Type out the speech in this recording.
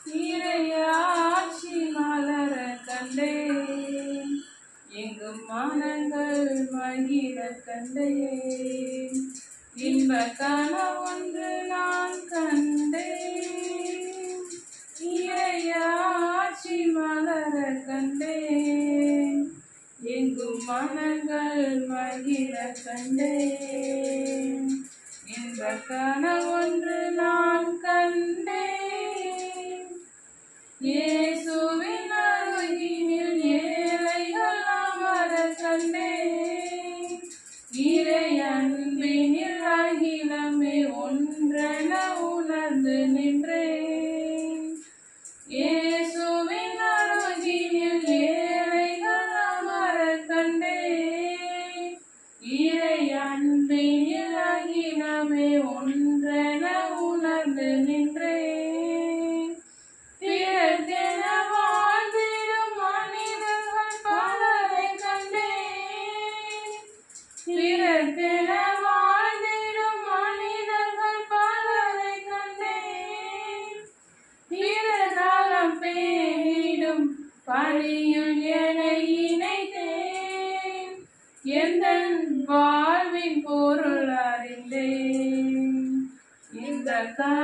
இறையாட்சி மலர கண்டேன் எங்கும் மானங்கள் மகிழ கண்டேன் இன்ப கனவொன்று நான் கண்டேன் இறையாட்சி மலர கண்டேன் எங்கும் மனங்கள் மகிழ கண்டேன் இன்ப கனவொன்று நான் கண்டேன் இயேசுவின் அருகினில் ஏழைகள் அமர கண்டேன் இறை அன்பினில் அகிலமே ஒன்றென உணர்ந்து நின்றேன் இயேசுவின் அருகினில் ஏழைகள் அமர கண்டேன் இறை அன்பினில் அகிலமே ஒன்றென உணர்ந்து நின்றேன் பிறர்க்கென வாழ்ந்திடும் மனிதர்கள் பலரை கண்டேன் பிறர்க்கென வாழ்ந்திடும் மனிதர்கள் பலரை கண்டேன் பிறகாலம் பேரிடும் பணியில் என்னை இணைத்தேன் எந்த வாழ்வின் பொருள் அறிந்தேன் இந்த